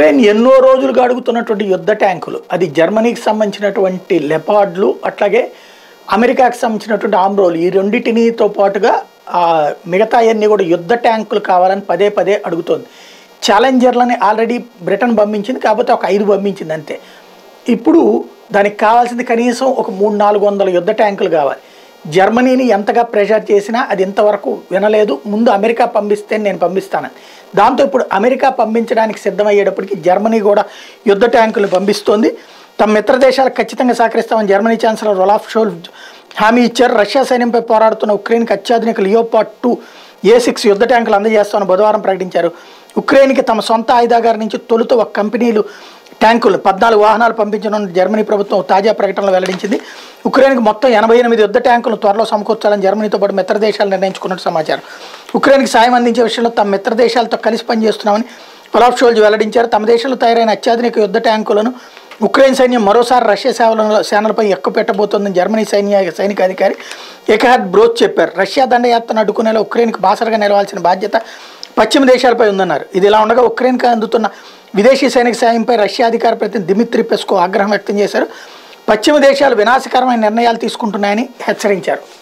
Ukraine ఎన్నో రోజులుగా అడుగుతున్నటువంటి యుద్ధ ట్యాంకులు అది జర్మనీకి సంబంధించినటువంటి లెపార్డ్లు అట్లాగే అమెరికాకి సంబంధించినటువంటి ఆమ్రోలు ఈ రెండింటినితో పాటుగా ఆ, మిగతా అన్ని కూడా యుద్ధ ట్యాంకులు కావాలని పదే పదే అడుగుతోంది ఛాలెంజర్లని ఆల్రెడీ బ్రిటన్ పంపించింది కాకపోతే ఒక ఐదు పంపించింది అంతే ఇప్పుడు దానికి కావాల్సింది కనీసం ఒక మూడు నాలుగు వందల యుద్ధ ట్యాంకులు కావాలి జర్మనీని ఎంతగా ప్రెషర్ చేసినా అది ఇంతవరకు వినలేదు ముందు అమెరికా పంపిస్తే నేను పంపిస్తానని దాంతో ఇప్పుడు అమెరికా పంపించడానికి సిద్ధమయ్యేటప్పటికి జర్మనీ కూడా యుద్ధ ట్యాంకులు పంపిస్తోంది తమ మిత్ర దేశాలకు ఖచ్చితంగా సహకరిస్తామని జర్మనీ ఛాన్సలర్ రొలాఫ్ షోల్ హామీ ఇచ్చారు రష్యా సైన్యంపై పోరాడుతున్న ఉక్రెయిన్కి అత్యాధునిక లియోపాట్ టూ ఏ సిక్స్ యుద్ధ ట్యాంకులు అందజేస్తామని బుధవారం ప్రకటించారు ఉక్రెయిన్కి తమ సొంత ఆయుధాగారి నుంచి తొలుత ఒక కంపెనీలు ట్యాంకులు పద్నాలుగు వాహనాలు పంపించనున్న జర్మనీ ప్రభుత్వం తాజా ప్రకటనలో వెల్లడించింది ఉక్రెయిన్కి మొత్తం ఎనభై ఎనిమిది యుద్ధ ట్యాంకులు త్వరలో సమకూర్చాలని జర్మనీతో పాటు మిత్ర దేశాలు నిర్ణయించుకున్నట్టు సమాచారం ఉక్రెయిన్కి సాయం అందించే విషయంలో తమ మిత్ర దేశాలతో కలిసి పనిచేస్తున్నామని ఒలాఫ్ షోల్జ్ వెల్లడించారు తమ దేశంలో తయారైన అత్యాధునిక యుద్ధ ట్యాంకులను ఉక్రెయిన్ సైన్యం మరోసారి రష్యా సేవలను సేనలపై ఎక్కువ పెట్టబోతోందని జర్మనీ సైన్య సైనిక అధికారి ఎకహార్డ్ బ్రోచ్ చెప్పారు రష్యా దండయాత్రను అడ్డుకునేలా ఉక్రెయిన్కు బాసరగా నిలవాల్సిన బాధ్యత పశ్చిమ దేశాలపై ఉందన్నారు ఇది ఇలా ఉండగా ఉక్రెయిన్కి అందుతున్న విదేశీ సైనిక సాయంపై రష్యా అధికార ప్రతినిధి దిమిత్రి పెస్కో ఆగ్రహం వ్యక్తం చేశారు పశ్చిమ దేశాలు వినాశకరమైన నిర్ణయాలు తీసుకుంటున్నాయని హెచ్చరించారు